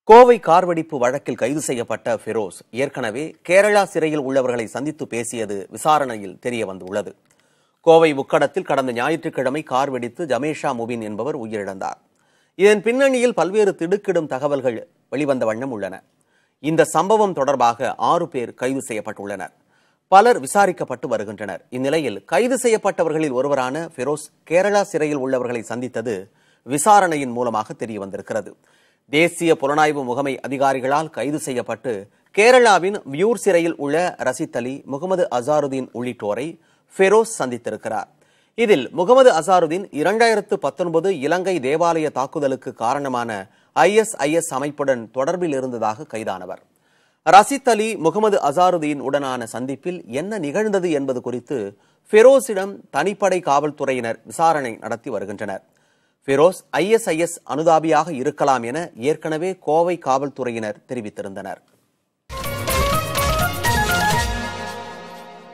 Kovai car வெடிப்பு வழக்கில் கைது செய்யப்பட்ட ஃபெரோஸ் ஏற்கனவே கேரளா சிறையில் உள்ளவர்களை சந்தித்து பேசியது விசாரணையில் தெரிய வந்துள்ளது கோவை முக்கடத்தில் கடந்த ஞாயிற்றுக்கிழமை கார் வெடித்து ஜமேஷா முபின் என்பவர் உயிரிழந்தார் இதன் பின்னணியில் பல்வேறு திடுக்கிடும் தகவல்கள் வெளிவந்த வண்ணம் உள்ளன இந்த சம்பவம் தொடர்பாக ஆறு பேர் கைது செய்யப்பட்டுள்ளனர் பலர் விசாரிக்கப்பட்டு வருகின்றனர் இந்நிலையில் கைது செய்யப்பட்டவர்களில் ஒருவரான ஃபெரோஸ் கேரளா சிறையில் உள்ளவர்களை சந்தித்தது விசாரணையின் மூலமாக தெரிய வந்திருக்கிறது தேசிய புலனாய்வு முகமை அதிகாரிகளால் கைது செய்யப்பட்டு கேரளாவின் வியூர் சிறையில் உள்ள ரசித் அலி முகமது அசாருதீன் உள்ளிட்டோரை ஃபெரோஸ் சந்தித்திருக்கிறார் இதில் முகமது அசாருதீன் இரண்டாயிரத்து பத்தொன்பது இலங்கை தேவாலய தாக்குதலுக்கு காரணமான ஐஎஸ்ஐஎஸ் அமைப்புடன் தொடர்பில் இருந்ததாக கைதானவர் ரசித் அலி முகமது அசாருதீன் உடனான சந்திப்பில் என்ன நிகழ்ந்தது என்பது குறித்து ஃபெரோஸிடம் தனிப்படை காவல்துறையினர் விசாரணை நடத்தி வருகின்றனர் ஃபெரோஸ் ஐஎஸ்ஐஎஸ் அனுதாபியாக இருக்கலாம் என ஏற்கனவே கோவை காவல்துறையினர் தெரிவித்திருந்தனர்